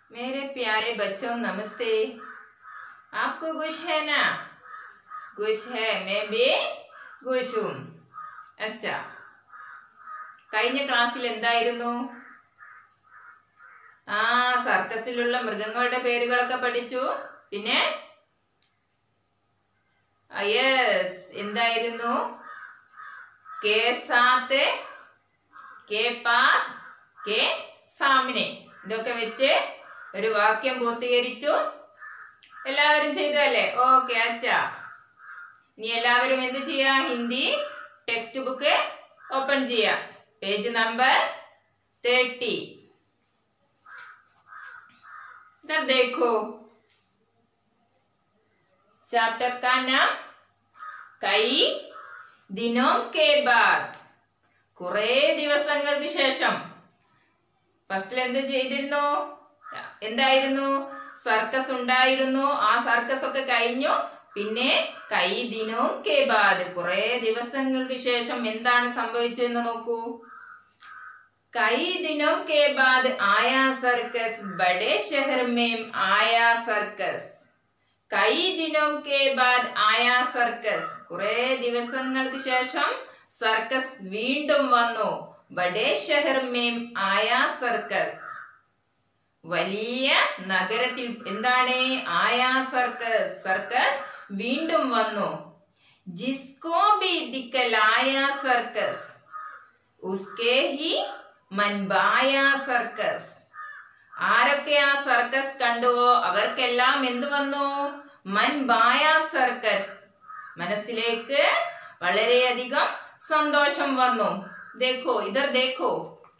मेरे प्यारे बच्चों नमस्ते आपको खुश है ना खुश है मैं भी खुश हूँ अच्छा കഴിഞ്ഞ ക്ലാസ്സിൽ എന്തായിരുന്നു ആ സർക്കസിലുള്ള മൃഗങ്ങളുടെ പേരുകളൊക്കെ പഠിച്ചു പിന്നെ യെസ് എന്തായിരുന്നു കെ സാത്ത് കെ പാസ് കെ സാമിനെ ഇതൊക്കെ വെച്ച് ഒരു വാക്യം പൂർത്തീകരിച്ചു എല്ലാവരും ചെയ്തല്ലേ ഓക്കെ അച്ഛാ ഇനി എല്ലാവരും എന്ത് ചെയ്യാ ഹിന്ദി ടെക്സ്റ്റ് ബുക്ക് ഓപ്പൺ ചെയ്യാം പേജ് നമ്പർ തേർട്ടി इधर देखो चैप्टर का नाम कई दिनों के बाद കുറെ ദിവസങ്ങൾക്ക് ശേഷം ഫസ്റ്റിൽ എന്ത് ചെയ്തിരുന്നു എന്തായിരുന്നു സർക്കസ് ഉണ്ടായിരുന്നു ആ സർക്കസ് ഒക്കെ കഴിഞ്ഞു പിന്നെ കൈ ദിനവും കെ ബാദ് കുറെ ദിവസങ്ങൾക്ക് ശേഷം എന്താണ് സംഭവിച്ചതെന്ന് നോക്കൂ कई दिनों के बाद आया सर्कस बड़े शहर में आया सर्कस കൈ ദിനം കെ ബാദ് ആയ സർക്കസ് കുറെ ദിവസങ്ങൾക്ക് ശേഷം സർക്കസ് വീണ്ടും വന്നു ബഡേ ഷെഹർ മേം ആയ സർക്കസ് വലിയ നഗരത്തിൽ എന്താണ് ആയ സർക്കസ് സർക്കസ് വീണ്ടും വന്നു ജിസ്കോ ബി ദിക്കലായ സർക്കസ് ഉസ്കെ ഹി മൻബായ സർക്കസ് ആരൊക്കെ ആ സർക്കസ് കണ്ടുവോ അവർക്കെല്ലാം എന്തു വന്നു മൻബായ സർക്കസ് മനസ്സിലേക്ക് വളരെയധികം സന്തോഷം വന്നു ദേഖോ ഇതർ ദേഖോ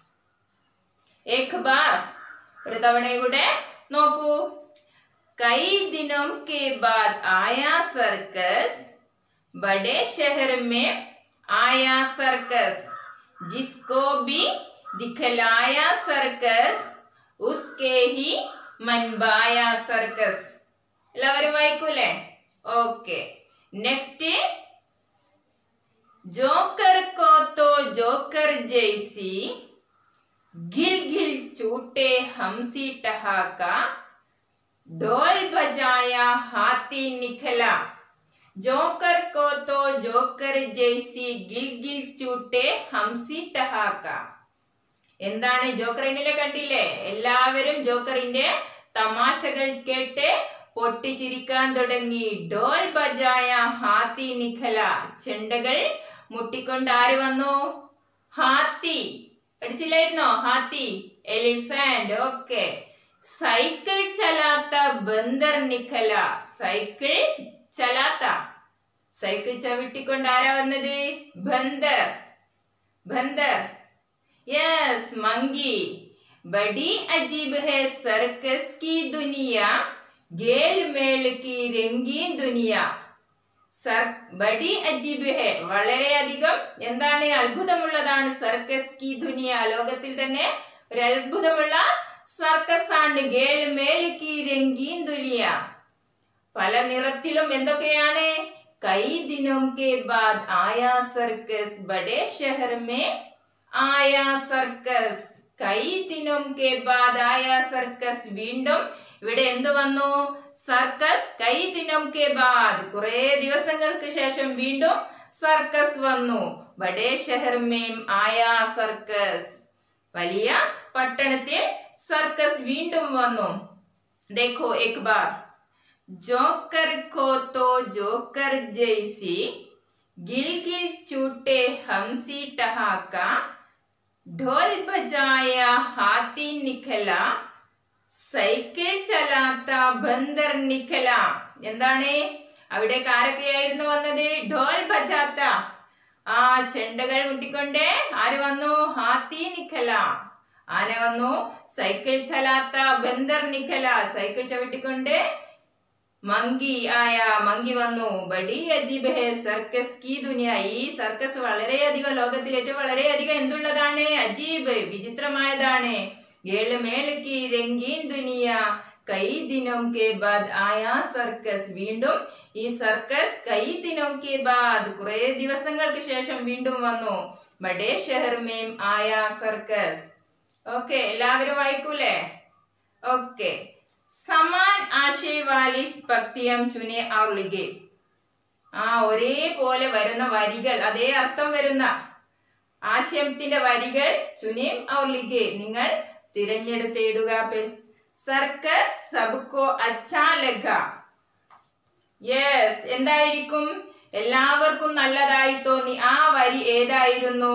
ഏക് ബാർ ഒരു തവണയുടെ നോക്കൂ കൈ ദിനം കെ ബാദ് ആയ സർക്കസ് ബഡേ ഷെഹർ മേ ആയ സർക്കസ് जिसको भी दिखलाया സർക്കസ് ഉസ്കെ ഹി മൻബായ സർക്കസ് എല്ലാവരും വായിക്കൂലേ ഓക്കെ നെക്സ്റ്റ് जोकर को तो जोकर जैसी गिल गिल चूटे हमसी टहाका ढोल बजाया हाथी निकला जोकर को तो जोकर जैसी गिल गिल चूटे ഹംസി ടഹാക്ക എന്താണ് ജോക്കറിനെ കണ്ടില്ലേ എല്ലാവരും ജോക്കറിന്റെ തമാശകൾ കേട്ട് പൊട്ടിച്ചിരിക്കാൻ തുടങ്ങി ഡോൽ ബജായ ഹാത്തി നിഖല ചെണ്ടകൾ മുട്ടിക്കൊണ്ട് ആര് വന്നു ഹാത്തി പഠിച്ചില്ലായിരുന്നോ ഹാത്തി എലിഫന്റ് ഓക്കെ സൈക്കിൾ ചലാത്ത ബന്ദർ നിഖല സൈക്കിൾ ചലാത്ത സൈക്കിൾ ചവിട്ടിക്കൊണ്ട് ആരാ വന്നത് ബന്ദർ ബന്ദർ യെസ് മങ്കി ബഡി അജീബ് ഹെ സർക്കസ് കി ദുനിയ ഗേൽ മേൾ കി രംഗീൻ ദുനിയ സർ ബഡി അജീബ് ഹെ വളരെയധികം എന്താണ് അത്ഭുതമുള്ളതാണ് സർക്കസ് കി ദുനിയ ലോകത്തിൽ തന്നെ ഒരു അത്ഭുതമുള്ള സർക്കസ് ആണ് ഗേൾ മേൾ കി രംഗീൻ ദുനിയ പല നിറത്തിലും എന്തൊക്കെയാണ് കൈ ദിനം കെ ബാദ് ആയ സർക്കസ് ബഡേ ഷെഹർ മേ ആയ സർക്കസ് കൈ ദിനം കെ ബാദ് ആയ സർക്കസ് വീണ്ടും ഇവിടെ എന്തു വന്നു സർക്കസ് കൈ ദിനം കെ ബാദ് കുറെ ദിവസങ്ങൾക്ക് ശേഷം വീണ്ടും സർക്കസ് വന്നു ബഡേ ഷെഹർ മേം ആയ സർക്കസ് വലിയ പട്ടണത്തിൽ സർക്കസ് വീണ്ടും വന്നു ദേഖോ എക് ബാർ जोकर को तो जोकर जैसी गिल गिल चूटे हमसी टहाका ढोल बजाया हाथी निकला സൈക്കിൾ ചലാത്ത ബന്ദർ നിക്കല എന്താണ് അവിടെ ആരൊക്കെയായിരുന്നു വന്നത് ഢോൽ ബജാത്ത ആ ചെണ്ടകൾ മുട്ടിക്കൊണ്ട് ആര് വന്നു ഹാത്തി നിക്കല ആന വന്നു സൈക്കിൾ ചലാത്ത ബന്ദർ നിക്കല സൈക്കിൾ ചവിട്ടിക്കൊണ്ട് മങ്കി ആയ മങ്കി വന്നു ബഡി അജീബ് ഹെ സർക്കസ് കി ദുനിയ ഈ സർക്കസ് വളരെയധികം ലോകത്തിൽ ഏറ്റവും വളരെയധികം എന്തുള്ളതാണ് അജീബ് വിചിത്രമായതാണ് ഏഴ് മേളക്ക് രംഗീൻ ദുനിയ കൈ ദിനം കെ ബാദ് ആയ സർക്കസ് വീണ്ടും ഈ സർക്കസ് കൈ ദിനം കെ ബാദ് കുറെ ദിവസങ്ങൾക്ക് ശേഷം വീണ്ടും വന്നു ബഡേ ഷെഹർ മേം ആയ സർക്കസ് ഓക്കെ എല്ലാവരും വായിക്കൂലേ ओके സമാൻ ആശയ വാലി പക്തിയം ചുനെ ഔർ ലിഖെ ആ ഒരേപോലെ വരുന്ന വരികൾ അതേ അർത്ഥം വരുന്ന ആശയത്തിന്റെ വരികൾ ചുനേം ഔർ ലിഖെ നിങ്ങൾ തിരഞ്ഞെടുത്ത് എഴുതുക സർക്കസ് സബ്കോ അച്ഛാ ലഗ യെസ് എന്തായിരിക്കും എല്ലാവർക്കും നല്ലതായി തോന്നി ആ വരി ഏതായിരുന്നു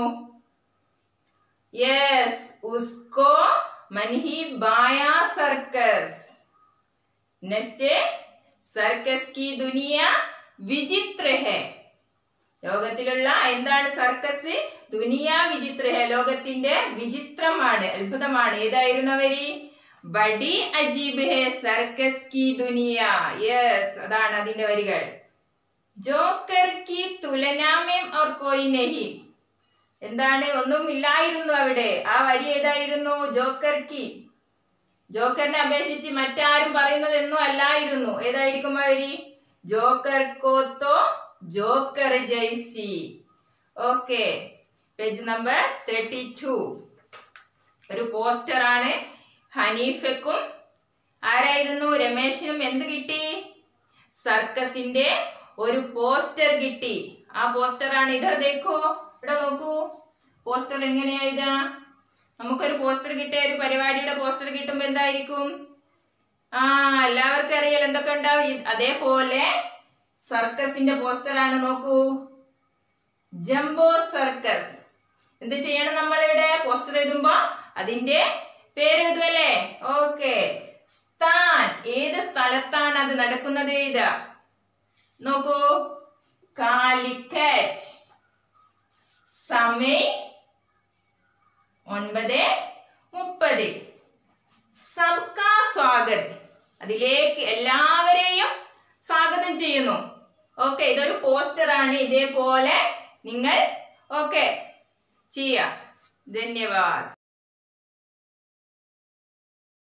യെസ് ഉസ്കോ മൻഹി ബായ സർക്കസ് നെക്സ്റ്റ് സർക്കസ് കി ദുനിയ വിചിത്ര ഹെ ലോകത്തിലുള്ള എന്താണ് സർക്കസ് ദുനിയ വിചിത്ര ഹെ ലോകത്തിന്റെ വിചിത്രമാണ് അത്ഭുതമാണ് ഏതായിരുന്നു വരി ബഡി അജീബ് ഹെ സർക്കസ് കി ദുനിയ യെസ് അതാണ് അതിന്റെ വരികൾ ജോക്കർ കി തുലനാമേം ഓർ കോയി നഹി എന്താണ് ഒന്നും ഇല്ലായിരുന്നു അവിടെ ആ വരി ഏതായിരുന്നു ജോക്കർ കി ജോക്കറിനെ അപേക്ഷിച്ച് മറ്റാരും പറയുന്നത് എന്നും അല്ലായിരുന്നു ഏതായിരിക്കും ആ വരി ജോക്കർ കോത്തോ ജോക്കർ ജയ്സി okay page number thirty two ഒരു പോസ്റ്റർ ആണ് ഹനീഫക്കും ആരായിരുന്നു രമേശിനും എന്ത് കിട്ടി സർക്കസിന്റെ ഒരു പോസ്റ്റർ കിട്ടി ആ പോസ്റ്റർ ആണ് ഇതർ ദേഖോ ഇവിടെ നോക്കൂ പോസ്റ്റർ എങ്ങനെയാ ഇതാ നമുക്കൊരു പോസ്റ്റർ കിട്ടിയ ഒരു പരിപാടിയുടെ പോസ്റ്റർ കിട്ടുമ്പോ എന്തായിരിക്കും ആ എല്ലാവർക്കും അറിയാലോ എന്തൊക്കെ ഉണ്ടാവും ഇത് അതേപോലെ സർക്കസിന്റെ പോസ്റ്റർ ആണ് നോക്കൂ ജംബോ സർക്കസ് എന്ത് ചെയ്യണം നമ്മൾ ഇവിടെ പോസ്റ്റർ എഴുതുമ്പോ അതിന്റെ പേര് എഴുതുമല്ലേ ഓക്കെ സ്ഥാൻ ഏത് സ്ഥലത്താണ് അത് നടക്കുന്നത് എഴുതുക നോക്കൂ കാലിക്കറ്റ് സമയ ഒൻപത് മുപ്പത് സബ്കാ സ്വാഗത് അതിലേക്ക് എല്ലാവരെയും സ്വാഗതം ചെയ്യുന്നു ഓക്കെ ഇതൊരു പോസ്റ്റർ ആണ് ഇതേപോലെ നിങ്ങൾ ഓക്കെ ചെയ്യാം ധന്യവാദ്